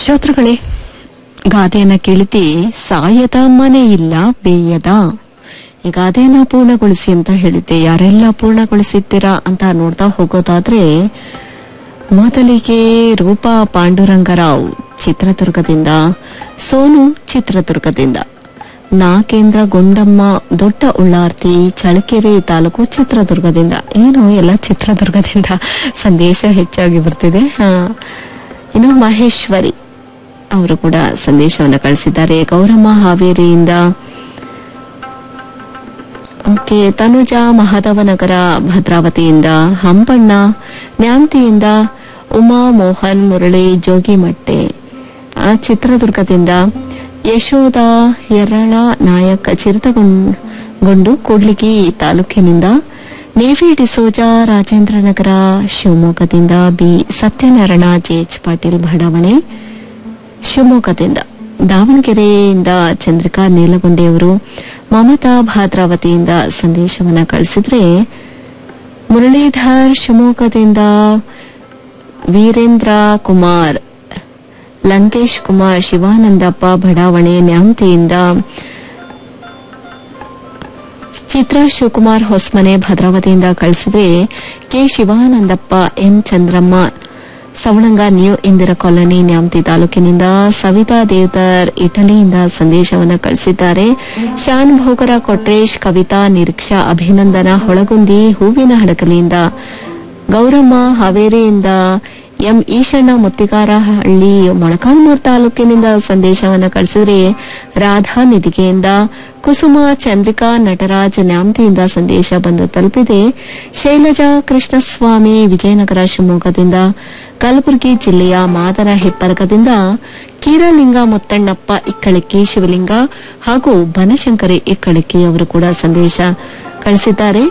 ಶ್ರೋತೃಗಳೇ ಗಾದೆಯನ್ನ ಕೇಳಿದ್ದೆ ಸಾಯದ ಮನೆ ಇಲ್ಲ ಬೇಯದ ಈ ಗಾದೆಯನ್ನ ಪೂರ್ಣಗೊಳಿಸಿ ಅಂತ ಹೇಳಿದ್ದೆ ಯಾರೆಲ್ಲ ಪೂರ್ಣಗೊಳಿಸಿದ್ದೀರಾ ಅಂತ ನೋಡ್ತಾ ಹೋಗೋದಾದ್ರೆ ಮೊದಲಿಗೆ ರೂಪಾ ಪಾಂಡುರಂಗರಾವ್ ಚಿತ್ರದುರ್ಗದಿಂದ ಸೋನು ಚಿತ್ರದುರ್ಗದಿಂದ ನಾಗೇಂದ್ರ ಗುಂಡಮ್ಮ ದೊಡ್ಡ ಉಳ್ಳಾರ್ತಿ ಚಳಕೆರೆ ತಾಲೂಕು ಚಿತ್ರದುರ್ಗದಿಂದ ಏನು ಎಲ್ಲ ಚಿತ್ರದುರ್ಗದಿಂದ ಸಂದೇಶ ಹೆಚ್ಚಾಗಿ ಬರ್ತಿದೆ ಹಾ. ಇನ್ನು ಮಹೇಶ್ವರಿ ಅವರು ಕೂಡ ಸಂದೇಶವನ್ನು ಕಳಿಸಿದ್ದಾರೆ ಗೌರಮ್ಮ ಹಾವೇರಿಯಿಂದ ಓಕೆ ತನುಜ ಮಹಾದವನಗರ ಭದ್ರಾವತಿಯಿಂದ ಹಂಪಣ್ಣ ನ್ಯಾಮ್ತಿಯಿಂದ ಉಮಾ ಮೋಹನ್ ಮುರಳಿ ಜೋಗಿಮಟ್ಟೆ ಆ, ಚಿತ್ರದುರ್ಗದಿಂದ ಯಶೋಧ ಯರಳ ನಾಯಕ್ ಚಿರತಗೊಂಡು ಕೂಡ್ಲಿಗಿ ತಾಲೂಕಿನಿಂದ ನೇವಿ ಡಿಸೋಜ ರಾಜೇಂದ್ರನಗರ ಶಿವಮೊಗ್ಗದಿಂದ ಬಿ ಸತ್ಯನಾರಾಯಣ ಜೆಎಚ್ ಪಾಟೀಲ್ ಬಡಾವಣೆ ಶಿವಮೊಗ್ಗದಿಂದ ದಾವಣಗೆರೆಯಿಂದ ಚಂದ್ರಿಕಾ ನೀಲಗುಂಡೆಯವರು ಮಮತಾ ಭಾದ್ರಾವತಿಯಿಂದ ಸಂದೇಶವನ್ನ ಕಳಿಸಿದ್ರೆ ಮುರಳೀಧರ್ ಶಿವಮೊಗ್ಗದಿಂದ ವೀರೇಂದ್ರ ಕುಮಾರ್ ಲಂಕೇಶ್ ಕುಮಾರ್ ಶಿವಾನಂದಪ್ಪ ಬಡಾವಣೆ ನ್ಯಾಮತಿಯಿಂದ ಚಿತ್ರ ಶಿವಕುಮಾರ್ ಹೊಸ್ಮನೆ ಭದ್ರಾವತಿಯಿಂದ ಕಳಿಸಿದ್ರೆ K Shivanandappa M Chandramma Savananga new Indira colony Nyamathi ತಾಲೂಕಿನಿಂದ ಸವಿತಾ ದೇವದರ್ ಇಟಲಿಯಿಂದ ಸಂದೇಶವನ್ನು ಕಳಿಸಿದ್ದಾರೆ ಶಾನ್ ಭೋಗರ ಕೊಟ್ರೇಶ್ ಕವಿತಾ ನಿರೀಕ್ಷಾ ಅಭಿನಂದನ ಹೊಳಗುಂದಿ ಹೂವಿನ ಹಡಕಲಿಯಿಂದ ಗೌರಮ್ಮ ಹಾವೇರಿಯಿಂದ ಎಂ ಈಶಣ್ಣ ಮುತ್ತಿಗಾರಹಳ್ಳಿ ಮೊಳಕಾಲ್ಮೂರು ತಾಲೂಕಿನಿಂದ ಸಂದೇಶವನ್ನು ಕಳಿಸಿದ್ರೆ ರಾಧಾ ನಿಧಿಗೆಯಿಂದ ಕುಸುಮ ಚಂದ್ರಿಕಾ ನಟರಾಜ್ ನ್ಯಾಮತಿಯಿಂದ ಸಂದೇಶ ಬಂದು ತಲುಪಿದೆ ಶೈಲಜಾ ಕೃಷ್ಣಸ್ವಾಮಿ ವಿಜಯನಗರ ಶಿವಮೊಗ್ಗದಿಂದ ಕಲಬುರಗಿ ಜಿಲ್ಲೆಯ ಮಾದರ ಹೆಪ್ಪರಗದಿಂದ ಕೀರಲಿಂಗ ಮುತ್ತಣ್ಣಪ್ಪ ಇಕ್ಕಳಿಕ್ಕಿ ಶಿವಲಿಂಗ ಹಾಗೂ ಬನಶಂಕರಿ ಇಕ್ಕಳಿಕ್ಕಿ ಅವರು ಕೂಡ ಸಂದೇಶ ಕಳಿಸಿದ್ದಾರೆ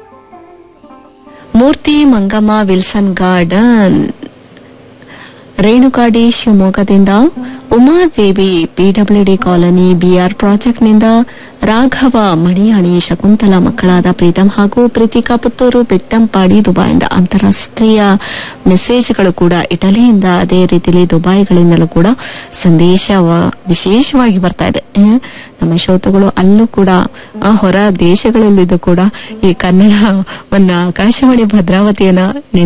ಮೂರ್ತಿ ಮಂಗಮ್ಮ ವಿಲ್ಸನ್ ಗಾರ್ಡನ್ ರೇಣುಕಾಡಿ ಶಿವಮೊಗ್ಗದಿಂದ ಉಮಾದೇವಿ ಪಿಡಬ್ಲ್ಯೂಡಿ ಕಾಲೋನಿ ಬಿಆರ್ ಪ್ರಾಜೆಕ್ಟ್ನಿಂದ ರಾಘವ ಮಣಿಯಾಣಿ ಶಕುಂತಲಾ ಮಕ್ಕಳಾದ ಪ್ರೀತಂ ಹಾಗೂ ಪ್ರೀತಿಕಾ ಪುತ್ತೂರು ಬೆಟ್ಟಂಪಾಡಿ ದುಬೈಯಿಂದ ಅಂತಾರಾಷ್ಟ್ರೀಯ ಮೆಸೇಜ್ಗಳು ಕೂಡ ಇಟಲಿಯಿಂದ ಅದೇ ರೀತಿಯಲ್ಲಿ ದುಬೈಗಳಿಂದಲೂ ಕೂಡ ಸಂದೇಶ ವ- ವಿಶೇಷವಾಗಿ ಬರ್ತಾ ಇದೆ ಏ, ನಮ್ಮ ಶ್ರೋತೃಗಳು ಅಲ್ಲೂ ಕೂಡ ಆ ಹೊರ ದೇಶಗಳಲ್ಲಿದ್ದು ಕೂಡ ಈ ಕನ್ನಡವನ್ನ ಆಕಾಶವಾಣಿ ಭದ್ರಾವತಿಯನ್ನ